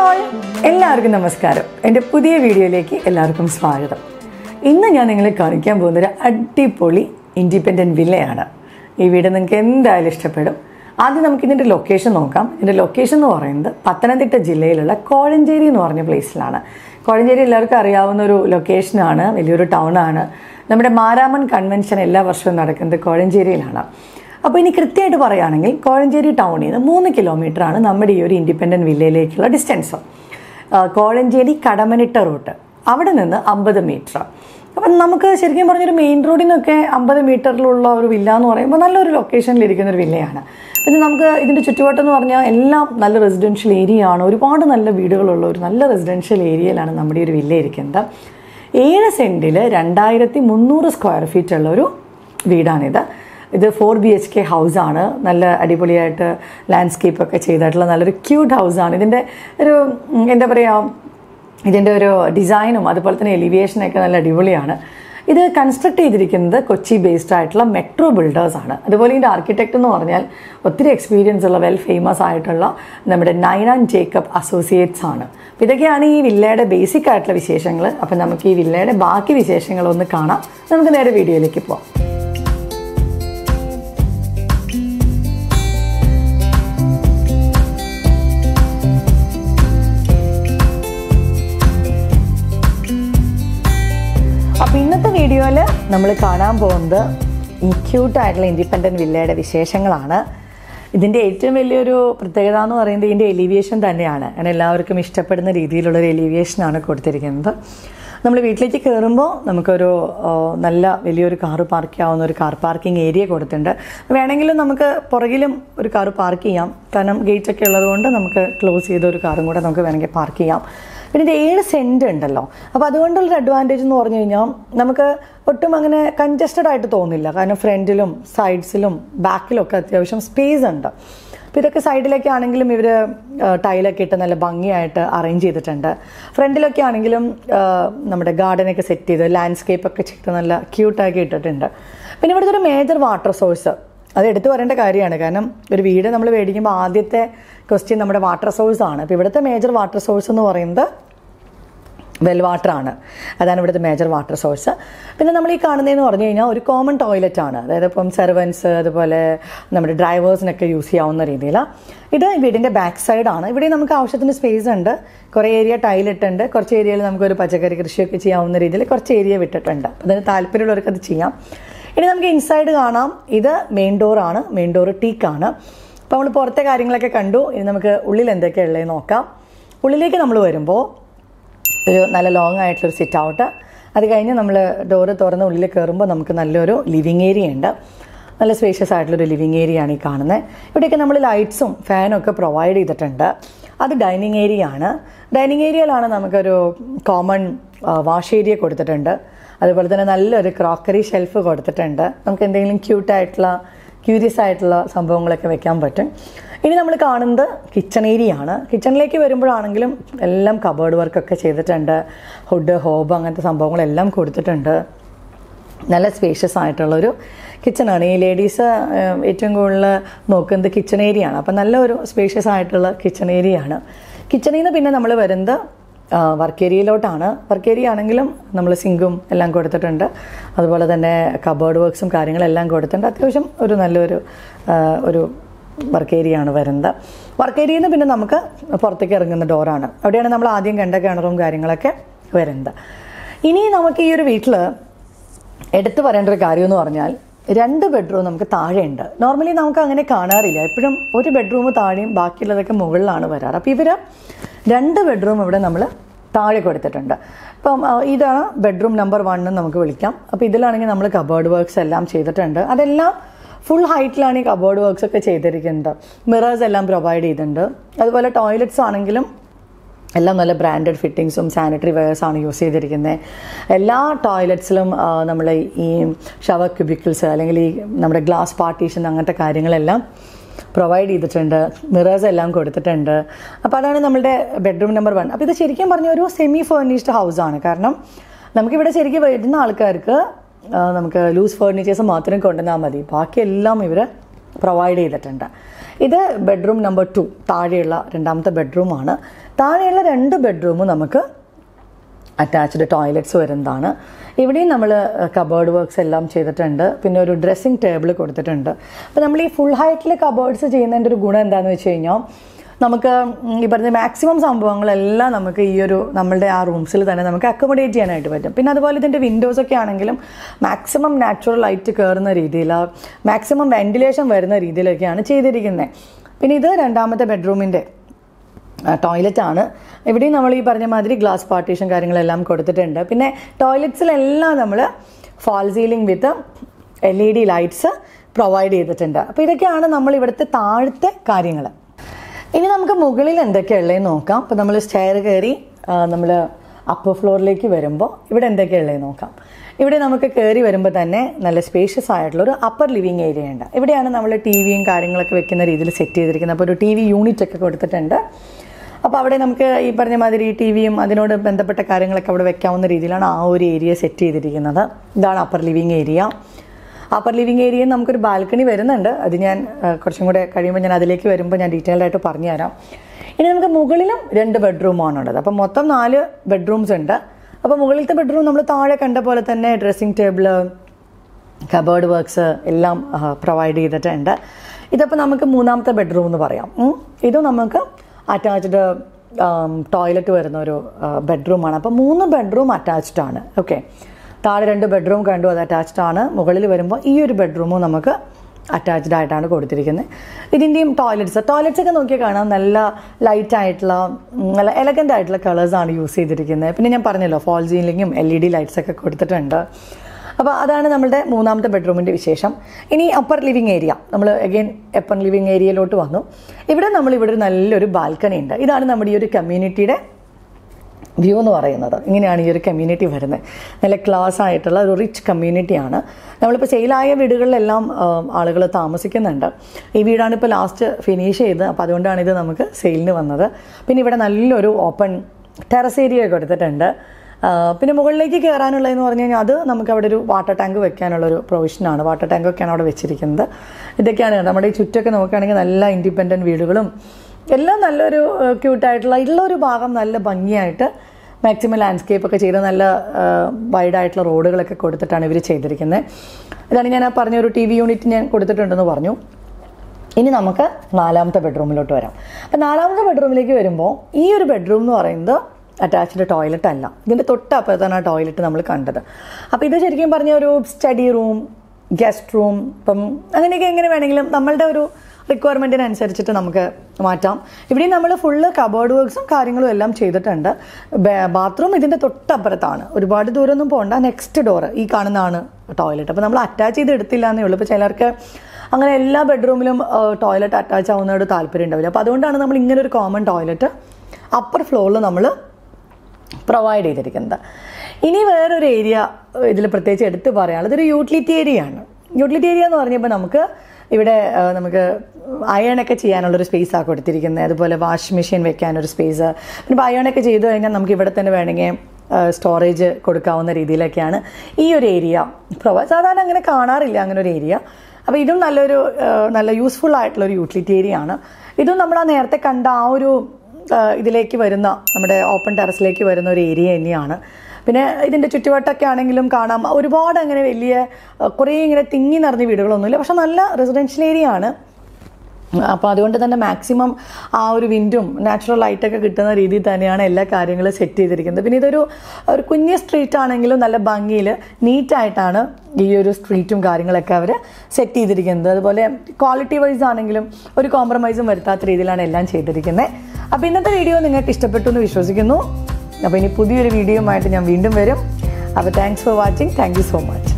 All എല്ലാവർക്കും നമസ്കാരം എൻ്റെ പുതിയ വീഡിയോയിലേക്ക് എല്ലാവർക്കും സ്വാഗതം ഇന്ന് ഞാൻ നിങ്ങളെ കാണിക്കാൻ പോകുന്ന ഒരു അടിപൊളി ഇൻഡിപെൻഡൻറ്റ് വില്ലയാണ് ഈ വീട് നിങ്ങൾക്ക് എന്തായാലും ഇഷ്ടപ്പെടും ആദ്യം നമുക്ക് ഇതിൻ്റെ ലൊക്കേഷൻ നോക്കാം ഇതിൻ്റെ ലൊക്കേഷൻ എന്ന് പറയുന്നത് പത്തനംതിട്ട ജില്ലയിലുള്ള കോഴഞ്ചേരി എന്ന് പറഞ്ഞ പ്ലേസിലാണ് കോഴഞ്ചേരി എല്ലാവർക്കും അറിയാവുന്ന ഒരു ലൊക്കേഷനാണ് വലിയൊരു ടൗണാണ് നമ്മുടെ മാരാമൺ കൺവെൻഷൻ എല്ലാ വർഷവും നടക്കുന്നത് കോഴഞ്ചേരിയിലാണ് അപ്പോൾ ഇനി കൃത്യമായിട്ട് പറയുകയാണെങ്കിൽ കോഴഞ്ചേരി ടൗണിൽ നിന്ന് മൂന്ന് കിലോമീറ്റർ ആണ് നമ്മുടെ ഈ ഒരു ഇൻഡിപെൻഡൻറ്റ് വില്ലയിലേക്കുള്ള ഡിസ്റ്റൻസ് കോഴഞ്ചേരി കടമനിട്ട റൂട്ട് അവിടെ നിന്ന് അമ്പത് മീറ്റർ അപ്പം നമുക്ക് ശരിക്കും പറഞ്ഞൊരു മെയിൻ റോഡിൽ നിന്നൊക്കെ അമ്പത് മീറ്ററിലുള്ള ഒരു വില്ല എന്ന് പറയുമ്പോൾ നല്ലൊരു ലൊക്കേഷനിൽ ഇരിക്കുന്ന ഒരു വില്ലയാണ് പിന്നെ നമുക്ക് ഇതിൻ്റെ ചുറ്റുവട്ടം എന്ന് പറഞ്ഞാൽ എല്ലാം നല്ല റെസിഡൻഷ്യൽ ഏരിയ ആണ് ഒരുപാട് നല്ല വീടുകളുള്ള ഒരു നല്ല റെസിഡൻഷ്യൽ ഏരിയയിലാണ് നമ്മുടെ ഈ ഒരു വില്ല ഇരിക്കുന്നത് ഏഴ് സെൻറ്റിൽ രണ്ടായിരത്തി മുന്നൂറ് സ്ക്വയർ ഫീറ്റ് ഉള്ള ഒരു വീടാണിത് ഇത് ഫോർ ബി എച്ച് കെ ഹൗസാണ് നല്ല അടിപൊളിയായിട്ട് ലാൻഡ്സ്കേപ്പ് ഒക്കെ ചെയ്തിട്ടുള്ള നല്ലൊരു ക്യൂട്ട് ഹൗസാണ് ഇതിൻ്റെ ഒരു ഉം, എന്താ പറയുക ഇതിൻ്റെ ഒരു ഡിസൈനും അതുപോലെ തന്നെ എലിവേഷനൊക്കെ നല്ല അടിപൊളിയാണ് ഇത് കൺസ്ട്രക്ട് ചെയ്തിരിക്കുന്നത് കൊച്ചി ബേസ്ഡ് ആയിട്ടുള്ള മെട്രോ ബിൽഡേഴ്സ് ആണ് അതുപോലെ ഇതിൻ്റെ ആർക്കിടെക്ട് എന്ന് പറഞ്ഞാൽ ഒത്തിരി എക്സ്പീരിയൻസ് ഉള്ള വെൽ ഫേമസ് ആയിട്ടുള്ള നമ്മുടെ നൈൻ ആൻഡ് ജേക്കബ് അസോസിയേറ്റ്സ് ആണ് അപ്പോൾ ഇതൊക്കെയാണ് ഈ വില്ലയുടെ ബേസിക് ആയിട്ടുള്ള വിശേഷങ്ങൾ അപ്പോൾ നമുക്ക് ഈ വില്ലയുടെ ബാക്കി വിശേഷങ്ങളൊന്ന് കാണാം നമുക്ക് നേരെ വീഡിയോയിലേക്ക് പോവാം അപ്പോൾ ഇന്നത്തെ വീഡിയോയിൽ നമ്മൾ കാണാൻ പോകുന്നത് ഈ ക്യൂട്ടായിട്ടുള്ള ഇൻഡിപെൻഡൻറ്റ് വില്ലയുടെ വിശേഷങ്ങളാണ് ഇതിൻ്റെ ഏറ്റവും വലിയൊരു പ്രത്യേകത എന്ന് പറയുന്നത് ഇതിൻ്റെ എലിവേഷൻ തന്നെയാണ് അങ്ങനെ എല്ലാവർക്കും ഇഷ്ടപ്പെടുന്ന രീതിയിലുള്ളൊരു എലിവേഷനാണ് കൊടുത്തിരിക്കുന്നത് നമ്മൾ വീട്ടിലേക്ക് കയറുമ്പോൾ നമുക്കൊരു ആ, നല്ല വലിയൊരു കാറ് പാർക്ക് ചെയ്യാവുന്ന ഒരു കാർ പാർക്കിംഗ് ഏരിയ കൊടുത്തിട്ടുണ്ട് വേണമെങ്കിലും നമുക്ക് പുറകിലും ഒരു കാറ് പാർക്ക് ചെയ്യാം കാരണം ഗേറ്റ് ഒക്കെ ഉള്ളതുകൊണ്ട് നമുക്ക് ക്ലോസ് ചെയ്ത ഒരു കാറും കൂടെ നമുക്ക് വേണമെങ്കിൽ പാർക്ക് ചെയ്യാം പിന്നെ ഇത് ഏഴ് സെൻറ്റ് ഉണ്ടല്ലോ അപ്പോൾ അതുകൊണ്ടുള്ളൊരു അഡ്വാൻറ്റേജ് എന്ന് പറഞ്ഞു കഴിഞ്ഞാൽ നമുക്ക് ഒട്ടും അങ്ങനെ കൺജസ്റ്റഡ് ആയിട്ട് തോന്നില്ല കാരണം ഫ്രണ്ടിലും സൈഡ്സിലും ബാക്കിലും ഒക്കെ അത്യാവശ്യം സ്പേസ് ഉണ്ട് അപ്പോൾ ഇതൊക്കെ സൈഡിലൊക്കെ ആണെങ്കിലും ഇവർ ടൈലൊക്കെ ഇട്ട് നല്ല ഭംഗിയായിട്ട് അറേഞ്ച് ചെയ്തിട്ടുണ്ട് ഫ്രണ്ടിലൊക്കെ ആണെങ്കിലും ആ, നമ്മുടെ ഗാർഡനൊക്കെ സെറ്റ് ചെയ്ത് ലാൻഡ്സ്കേപ്പ് ഒക്കെ ചെയ്ത് നല്ല ക്യൂട്ടാക്കി ഇട്ടിട്ടുണ്ട് പിന്നെ ഇവിടുത്തെ ഒരു മേജർ വാട്ടർ സോഴ്സ് അത് എടുത്തു പറയേണ്ട കാര്യമാണ് കാരണം ഒരു വീട് നമ്മൾ മേടിക്കുമ്പോൾ ആദ്യത്തെ ക്വസ്റ്റ്യൻ നമ്മുടെ വാട്ടർ സോഴ്സ് ആണ് അപ്പോൾ ഇവിടുത്തെ മേജർ വാട്ടർ സോഴ്സ് എന്ന് പറയുന്നത് വെൽ വാട്ടർ ആണ് അതാണ് ഇവിടുത്തെ മേജർ വാട്ടർ സോഴ്സ് പിന്നെ നമ്മൾ ഈ കാണുന്നതെന്ന് പറഞ്ഞു കഴിഞ്ഞാൽ ഒരു കോമൺ ടോയ്ലറ്റ് ആണ് അതായത് ഇപ്പം സെർവൻസ് അതുപോലെ നമ്മുടെ ഡ്രൈവേഴ്സിനൊക്കെ യൂസ് ചെയ്യാവുന്ന രീതിയിൽ ഇത് വീടിൻ്റെ ബാക്ക് സൈഡാണ് ഇവിടെ നമുക്ക് ആവശ്യത്തിന് സ്പേസ് ഉണ്ട് കുറേ ഏരിയ ടൈലിട്ടുണ്ട് കുറച്ച് ഏരിയയിൽ നമുക്കൊരു പച്ചക്കറി കൃഷിയൊക്കെ ചെയ്യാവുന്ന രീതിയിൽ കുറച്ച് ഏരിയ വിട്ടിട്ടുണ്ട് അപ്പോൾ അതിന് താല്പര്യമുള്ളവർക്ക് അത് ചെയ്യാം ഇനി നമുക്ക് ഇൻസൈഡ് കാണാം ഇത് മെയിൻ ഡോറാണ് മെയിൻ ഡോർ ടീക്കാണ് അപ്പോൾ നമ്മൾ പുറത്തെ കാര്യങ്ങളൊക്കെ കണ്ടു ഇനി നമുക്ക് ഉള്ളിൽ എന്തൊക്കെയാണ് ഉള്ളത് നോക്കാം ഉള്ളിലേക്ക് നമ്മൾ വരുമ്പോൾ ഒരു നല്ല ലോങ് ആയിട്ടുള്ളൊരു സിറ്റ് ഔട്ട് അത് കഴിഞ്ഞ് നമ്മൾ ഡോറ് തുറന്ന് ഉള്ളിൽ കയറുമ്പോൾ നമുക്ക് നല്ലൊരു ലിവിങ് ഏരിയ ഉണ്ട് നല്ല സ്പേഷ്യസ് ആയിട്ടുള്ളൊരു ലിവിങ് ഏരിയ ആണ് ഈ കാണുന്നത് ഇവിടെയൊക്കെ നമ്മൾ ലൈറ്റ്സും ഫാനും ഒക്കെ പ്രൊവൈഡ് ചെയ്തിട്ടുണ്ട് അത് ഡൈനിങ് ഏരിയ ആണ് ഡൈനിങ് ഏരിയയിലാണ് നമുക്കൊരു കോമൺ വാഷ് ഏരിയ കൊടുത്തിട്ടുണ്ട് അതുപോലെ തന്നെ നല്ലൊരു ക്രോക്കറി ഷെൽഫ് കൊടുത്തിട്ടുണ്ട് നമുക്ക് എന്തെങ്കിലും ക്യൂട്ടായിട്ടുള്ള ക്യൂരിയസ് ആയിട്ടുള്ള സംഭവങ്ങളൊക്കെ വെക്കാൻ പറ്റും ഇനി നമ്മൾ കാണുന്നത് കിച്ചൺ ഏരിയ ആണ് കിച്ചണിലേക്ക് വരുമ്പോഴാണെങ്കിലും എല്ലാം കബേർഡ് വർക്കൊക്കെ ചെയ്തിട്ടുണ്ട് ഹുഡ് ഹോബ് അങ്ങനത്തെ സംഭവങ്ങളെല്ലാം കൊടുത്തിട്ടുണ്ട് നല്ല സ്പേഷ്യസ് ആയിട്ടുള്ളൊരു കിച്ചണാണ് ഈ ലേഡീസ് ഏറ്റവും കൂടുതൽ നോക്കുന്നത് കിച്ചൺ ഏരിയ ആണ് അപ്പം നല്ലൊരു സ്പേഷ്യസ് ആയിട്ടുള്ള കിച്ചൺ ഏരിയ ആണ് കിച്ചണിൽ നിന്ന് പിന്നെ നമ്മൾ വരുന്നത് വർക്ക് ഏരിയയിലോട്ടാണ് വർക്ക് ഏരിയ ആണെങ്കിലും നമ്മൾ സിങ്കും എല്ലാം കൊടുത്തിട്ടുണ്ട് അതുപോലെ തന്നെ കബേർഡ് വർക്ക്സും കാര്യങ്ങളെല്ലാം കൊടുത്തിട്ടുണ്ട് അത്യാവശ്യം ഒരു നല്ലൊരു ആ, ഒരു വർക്ക് ഏരിയ ആണ് വരുന്നത് വർക്ക് ഏരിയയിൽ നിന്ന് പിന്നെ നമുക്ക് പുറത്തേക്ക് ഇറങ്ങുന്ന ഡോറാണ് അവിടെയാണ് നമ്മൾ ആദ്യം കണ്ട കിണറും കാര്യങ്ങളൊക്കെ വരുന്നത് ഇനി നമുക്ക് ഈ ഒരു വീട്ടിൽ എടുത്തു പറയേണ്ട ഒരു കാര്യം എന്ന് പറഞ്ഞാൽ രണ്ട് ബെഡ്റൂം നമുക്ക് താഴെയുണ്ട് നോർമലി നമുക്ക് അങ്ങനെ കാണാറില്ല എപ്പോഴും ഒരു ബെഡ്റൂം താഴെയും ബാക്കിയുള്ളതൊക്കെ മുകളിലാണ് വരാറ് അപ്പോൾ ഇവർ രണ്ട് ബെഡ്റൂം ഇവിടെ നമ്മൾ താഴെ കൊടുത്തിട്ടുണ്ട് അപ്പം ആ, ഇതാണ് ബെഡ്റൂം നമ്പർ വൺ എന്ന് നമുക്ക് വിളിക്കാം അപ്പോൾ ഇതിലാണെങ്കിൽ നമ്മൾ കബേർഡ് വർക്ക്സ് എല്ലാം ചെയ്തിട്ടുണ്ട് അതെല്ലാം ഫുൾ ഹൈറ്റിലാണ് ഈ കബേർഡ് വർക്ക്സ് ഒക്കെ ചെയ്തിരിക്കുന്നത് മിറേഴ്സ് എല്ലാം പ്രൊവൈഡ് ചെയ്തിട്ടുണ്ട് അതുപോലെ ടോയ്ലറ്റ്സ് ആണെങ്കിലും എല്ലാം നല്ല ബ്രാൻഡഡ് ഫിറ്റിങ്സും സാനിറ്ററി വെയർസ് ആണ് യൂസ് ചെയ്തിരിക്കുന്നത് എല്ലാ ടോയ്ലറ്റ്സിലും നമ്മൾ ഈ ഷവർ ക്യൂബിക്കിൾസ് അല്ലെങ്കിൽ ഈ നമ്മുടെ ഗ്ലാസ് പാർട്ടീഷൻ അങ്ങനത്തെ കാര്യങ്ങളെല്ലാം പ്രൊവൈഡ് ചെയ്തിട്ടുണ്ട് മിറേഴ്സ് എല്ലാം കൊടുത്തിട്ടുണ്ട് അപ്പോൾ അതാണ് നമ്മളുടെ ബെഡ്റൂം നമ്പർ വൺ അപ്പോൾ ഇത് ശരിക്കും പറഞ്ഞ ഒരു സെമി ഫേർണിഷ്ഡ് ഹൗസാണ് കാരണം നമുക്കിവിടെ ശരിക്കും വരുന്ന ആൾക്കാർക്ക് ആ, നമുക്ക് ലൂസ് ഫേർണിച്ചേഴ്സ് മാത്രം കൊണ്ടുവന്നാൽ മതി ബാക്കിയെല്ലാം ഇവർ പ്രൊവൈഡ് ചെയ്തിട്ടുണ്ട് ഇത് ബെഡ്റൂം നമ്പർ ടു താഴെയുള്ള രണ്ടാമത്തെ ബെഡ്റൂമാണ് താഴെയുള്ള രണ്ട് ബെഡ്റൂമും നമുക്ക് അറ്റാച്ച്ഡ് ടോയ്ലറ്റ്സ് വരുന്നതാണ് ഇവിടെയും നമ്മൾ കബേർഡ് വർക്ക്സ് എല്ലാം ചെയ്തിട്ടുണ്ട് പിന്നെ ഒരു ഡ്രസ്സിങ് ടേബിൾ കൊടുത്തിട്ടുണ്ട് അപ്പോൾ നമ്മൾ ഈ ഫുൾ ഹൈറ്റിൽ കബേർഡ്സ് ചെയ്യുന്നതിൻ്റെ ഒരു ഗുണം എന്താണെന്ന് വെച്ച് കഴിഞ്ഞാൽ നമുക്ക് ഈ പറഞ്ഞ മാക്സിമം സംഭവങ്ങളെല്ലാം നമുക്ക് ഈ ഒരു നമ്മളുടെ ആ റൂംസിൽ തന്നെ നമുക്ക് അക്കോമഡേറ്റ് ചെയ്യാനായിട്ട് പറ്റും പിന്നെ അതുപോലെ ഇതിൻ്റെ വിൻഡോസ് ഒക്കെ ആണെങ്കിലും മാക്സിമം നാച്ചുറൽ ലൈറ്റ് കയറുന്ന രീതിയിൽ മാക്സിമം വെന്റിലേഷൻ വരുന്ന രീതിയിലൊക്കെയാണ് ചെയ്തിരിക്കുന്നത് പിന്നെ ഇത് രണ്ടാമത്തെ ബെഡ്റൂമിൻ്റെ ടോയ്ലറ്റ് ആണ് ഇവിടെയും നമ്മൾ ഈ പറഞ്ഞ മാതിരി ഗ്ലാസ് പാർട്ടീഷൻ കാര്യങ്ങളെല്ലാം കൊടുത്തിട്ടുണ്ട് പിന്നെ ടോയ്ലറ്റ്സിലെല്ലാം നമ്മൾ fall ceiling with L E D lights provide ചെയ്തിട്ടുണ്ട് അപ്പോൾ ഇതൊക്കെയാണ് നമ്മൾ ഇവിടുത്തെ താഴത്തെ കാര്യങ്ങൾ ഇനി നമുക്ക് മുകളിൽ എന്തൊക്കെയുള്ളതെന്ന് നോക്കാം അപ്പോൾ നമ്മൾ സ്റ്റെയർ കയറി നമ്മൾ അപ്പർ ഫ്ലോറിലേക്ക് വരുമ്പോൾ ഇവിടെ എന്തൊക്കെയുള്ളതെന്ന് നോക്കാം ഇവിടെ നമുക്ക് കയറി വരുമ്പോൾ തന്നെ നല്ല സ്പേഷ്യസ് ആയിട്ടുള്ള ഒരു അപ്പർ ലിവിങ് ഏരിയ ഉണ്ട് ഇവിടെയാണ് നമ്മൾ ടി വിയും കാര്യങ്ങളൊക്കെ വെക്കുന്ന രീതിയിൽ സെറ്റ് ചെയ്തിരിക്കുന്നത് അപ്പോൾ ഒരു ടി വി യൂണിറ്റ് ഒക്കെ കൊടുത്തിട്ടുണ്ട് അപ്പോൾ അവിടെ നമുക്ക് ഈ പറഞ്ഞ മാതിരി ടി വിയും അതിനോട് ബന്ധപ്പെട്ട കാര്യങ്ങളൊക്കെ അവിടെ വെക്കാവുന്ന രീതിയിലാണ് ആ ഒരു ഏരിയ സെറ്റ് ചെയ്തിരിക്കുന്നത് ഇതാണ് upper living area upper living ഏരിയയിൽ നമുക്കൊരു ബാൽക്കണി വരുന്നുണ്ട് അത് ഞാൻ ആ, കുറച്ചും കൂടെ കഴിയുമ്പോൾ ഞാൻ അതിലേക്ക് വരുമ്പോൾ ഞാൻ ഡീറ്റെയിൽഡ് ആയിട്ട് പറഞ്ഞുതരാം ഇനി നമുക്ക് മുകളിലും രണ്ട് ബെഡ്റൂമാണുള്ളത് അപ്പം മൊത്തം നാല് ബെഡ്റൂംസ് ഉണ്ട് അപ്പോൾ മുകളിലത്തെ ബെഡ്റൂം നമ്മൾ താഴെ കണ്ട പോലെ തന്നെ ഡ്രസ്സിംഗ് ടേബിള് കബേർഡ് വർക്ക്സ് എല്ലാം പ്രൊവൈഡ് ചെയ്തിട്ടുണ്ട് ഇതിപ്പോൾ നമുക്ക് മൂന്നാമത്തെ ബെഡ്റൂം എന്ന് പറയാം ഉം. ഇതും നമുക്ക് അറ്റാച്ച്ഡ് ടോയ്ലറ്റ് വരുന്ന ഒരു ബെഡ്റൂമാണ് അപ്പോൾ മൂന്ന് ബെഡ്റൂം അറ്റാച്ച്ഡ് ആണ് ഓക്കെ താഴെ രണ്ട് ബെഡ്റൂം കണ്ടു അത് അറ്റാച്ച്ഡ് ആണ് മുകളിൽ വരുമ്പോൾ ഈ ഒരു ബെഡ്റൂമും നമുക്ക് അറ്റാച്ച്ഡ് ആയിട്ടാണ് കൊടുത്തിരിക്കുന്നത് ഇതിൻ്റെയും ടോയ്ലറ്റ്സ് ടോയ്ലറ്റ്സ് ഒക്കെ നോക്കിയാൽ കാണാം നല്ല ലൈറ്റ് ആയിട്ടുള്ള ഉം, നല്ല എലഗൻ്റ് ആയിട്ടുള്ള കളേഴ്സാണ് യൂസ് ചെയ്തിരിക്കുന്നത് പിന്നെ ഞാൻ പറഞ്ഞല്ലോ ഫോൾ സീലിങ്ങും എൽ ഇ ഡി ലൈറ്റ്സ് ഒക്കെ കൊടുത്തിട്ടുണ്ട് അപ്പോൾ അതാണ് നമ്മളുടെ മൂന്നാമത്തെ ബെഡ്റൂമിൻ്റെ വിശേഷം ഇനി അപ്പർ ലിവിങ് ഏരിയ നമ്മൾ അഗെയിൻ അപ്പർ ലിവിങ് ഏരിയയിലോട്ട് വന്നു ഇവിടെ നമ്മൾ ഇവിടെ ഒരു നല്ലൊരു ബാൽക്കണി ഉണ്ട് ഇതാണ് നമ്മുടെ ഈ ഒരു കമ്മ്യൂണിറ്റിയുടെ വ്യൂ എന്ന് പറയുന്നത് ഇങ്ങനെയാണ് ഈ ഒരു കമ്മ്യൂണിറ്റി വരുന്നത് നല്ല ക്ലാസ് ആയിട്ടുള്ള ഒരു റിച്ച് കമ്മ്യൂണിറ്റിയാണ് നമ്മളിപ്പോൾ സെയിലായ വീടുകളിലെല്ലാം ആളുകൾ താമസിക്കുന്നുണ്ട് ഈ വീടാണ് ഇപ്പോൾ ലാസ്റ്റ് ഫിനിഷ് ചെയ്ത് അപ്പോൾ അതുകൊണ്ടാണ് ഇത് നമുക്ക് സെയിലിന് വന്നത് പിന്നെ ഇവിടെ നല്ലൊരു ഓപ്പൺ ടെറസ് ഏരിയ കൊടുത്തിട്ടുണ്ട് ആ, പിന്നെ മുകളിലേക്ക് കയറാനുള്ളതെന്ന് പറഞ്ഞു കഴിഞ്ഞാൽ അത് നമുക്ക് അവിടെ ഒരു വാട്ടർ ടാങ്ക് വെക്കാനുള്ളൊരു പ്രൊവിഷനാണ് വാട്ടർ ടാങ്കൊക്കെയാണ് അവിടെ വെച്ചിരിക്കുന്നത് ഇതൊക്കെയാണ് നമ്മുടെ ഈ ചുറ്റൊക്കെ നോക്കുകയാണെങ്കിൽ നല്ല ഇൻഡിപെൻഡൻറ്റ് വീടുകളും എല്ലാം നല്ലൊരു ക്യൂട്ടായിട്ടുള്ള ഉള്ള ഒരു ഭാഗം നല്ല ഭംഗിയായിട്ട് മാക്സിമം ലാൻഡ്സ്കേപ്പ് ഒക്കെ ചെയ്ത് നല്ല വൈഡായിട്ടുള്ള റോഡുകളൊക്കെ കൊടുത്തിട്ടാണ് ഇവർ ചെയ്തിരിക്കുന്നത് ഇതാണ് ഞാൻ ആ പറഞ്ഞ ഒരു ടി വി യൂണിറ്റ് ഞാൻ കൊടുത്തിട്ടുണ്ടെന്ന് പറഞ്ഞു ഇനി നമുക്ക് നാലാമത്തെ ബെഡ്റൂമിലോട്ട് വരാം അപ്പം നാലാമത്തെ ബെഡ്റൂമിലേക്ക് വരുമ്പോൾ ഈ ഒരു ബെഡ്റൂം എന്ന് പറയുന്നത് അറ്റാച്ച്ഡ് ടോയ്ലറ്റ് അല്ല ഇതിൻ്റെ തൊട്ടപ്പുറത്താണ് ആ ടോയ്ലറ്റ് നമ്മൾ കണ്ടത് അപ്പോൾ ഇത് ശരിക്കും പറഞ്ഞ ഒരു സ്റ്റഡി റൂം ഗസ്റ്റ് റൂം ഇപ്പം അങ്ങനെയൊക്കെ എങ്ങനെ വേണമെങ്കിലും നമ്മളുടെ ഒരു റിക്വയർമെൻറ്റിനനുസരിച്ചിട്ട് നമുക്ക് മാറ്റാം ഇവിടെ നമ്മൾ ഫുള്ള് കബേർഡ് വർക്ക്സും കാര്യങ്ങളും എല്ലാം ചെയ്തിട്ടുണ്ട് ബാത്റൂം ഇതിൻ്റെ തൊട്ടപ്പുറത്താണ് ഒരുപാട് ദൂരമൊന്നും പോകണ്ട നെക്സ്റ്റ് ഡോറ് ഈ കാണുന്നതാണ് ടോയ്ലറ്റ് അപ്പോൾ നമ്മൾ അറ്റാച്ച് ചെയ്ത് എടുത്തില്ല എന്നേ ഉള്ളൂ ഇപ്പോൾ ചിലർക്ക് അങ്ങനെ എല്ലാ ബെഡ്റൂമിലും ടോയ്ലറ്റ് അറ്റാച്ച് ആവുന്നതോട് താല്പര്യം ഉണ്ടാവില്ല അപ്പോൾ അതുകൊണ്ടാണ് നമ്മൾ ഇങ്ങനെ ഒരു കോമൺ ടോയ്ലറ്റ് അപ്പർ ഫ്ലോറിൽ നമ്മൾ പ്രൊവൈഡ് ചെയ്തിരിക്കുന്നത് ഇനി വേറൊരു ഏരിയ ഇതിൽ പ്രത്യേകിച്ച് എടുത്ത് പറയാനുള്ളത് ഇതൊരു യൂട്ടിലിറ്റി ഏരിയ ആണ് യൂട്ടിലിറ്റി ഏരിയ എന്ന് പറഞ്ഞപ്പോൾ നമുക്ക് ഇവിടെ ആ, നമുക്ക് അയണൊക്കെ ചെയ്യാനുള്ളൊരു സ്പേസാണ് കൊടുത്തിരിക്കുന്നത് അതുപോലെ വാഷ് മെഷീൻ വെക്കാനൊരു സ്പേസ് പിന്നെ ഇപ്പോൾ അയണൊക്കെ ചെയ്തു കഴിഞ്ഞാൽ നമുക്ക് ഇവിടെ തന്നെ വേണമെങ്കിൽ സ്റ്റോറേജ് കൊടുക്കാവുന്ന രീതിയിലൊക്കെയാണ് ഈ ഒരു ഏരിയ പ്രൊവൈഡ് സാധാരണ അങ്ങനെ കാണാറില്ല അങ്ങനെ ഒരു ഏരിയ അപ്പോൾ ഇതും നല്ലൊരു ആ, നല്ല യൂസ്ഫുൾ ആയിട്ടുള്ള ഒരു യൂട്ടിലിറ്റി ഏരിയ ആണ് ഇതും നമ്മൾ ആ നേരത്തെ കണ്ട ആ ഒരു ആ, ഇതിലേക്ക് വരുന്ന നമ്മുടെ ഓപ്പൺ ടെറസിലേക്ക് വരുന്ന ഒരു ഏരിയ തന്നെയാണ് പിന്നെ ഇതിൻ്റെ ചുറ്റുവട്ടമൊക്കെ ആണെങ്കിലും കാണാം ഒരുപാട് അങ്ങനെ വലിയ ആ, കുറേ ഇങ്ങനെ തിങ്ങി നിറഞ്ഞ വീടുകളൊന്നുമില്ല പക്ഷെ നല്ല റെസിഡൻഷ്യൽ ഏരിയ ആണ് അപ്പോൾ അതുകൊണ്ട് തന്നെ മാക്സിമം ആ ഒരു വിൻഡും നാച്ചുറൽ ലൈറ്റൊക്കെ കിട്ടുന്ന രീതിയിൽ തന്നെയാണ് എല്ലാ കാര്യങ്ങളും സെറ്റ് ചെയ്തിരിക്കുന്നത് പിന്നെ ഇതൊരു ഒരു കുഞ്ഞ് സ്ട്രീറ്റ് ആണെങ്കിലും നല്ല ഭംഗിയിൽ നീറ്റായിട്ടാണ് ഈ ഒരു സ്ട്രീറ്റും കാര്യങ്ങളൊക്കെ അവർ സെറ്റ് ചെയ്തിരിക്കുന്നത് അതുപോലെ ക്വാളിറ്റി വൈസ് ആണെങ്കിലും ഒരു കോംപ്രമൈസും വരുത്താത്ത രീതിയിലാണ് എല്ലാം ചെയ്തിരിക്കുന്നത് അപ്പോൾ ഇന്നത്തെ വീഡിയോ നിങ്ങൾക്ക് ഇഷ്ടപ്പെട്ടു എന്ന് വിശ്വസിക്കുന്നു അപ്പോൾ ഇനി പുതിയൊരു വീഡിയോയുമായിട്ട് ഞാൻ വീണ്ടും വരും അപ്പോൾ thanks for watching thank you so much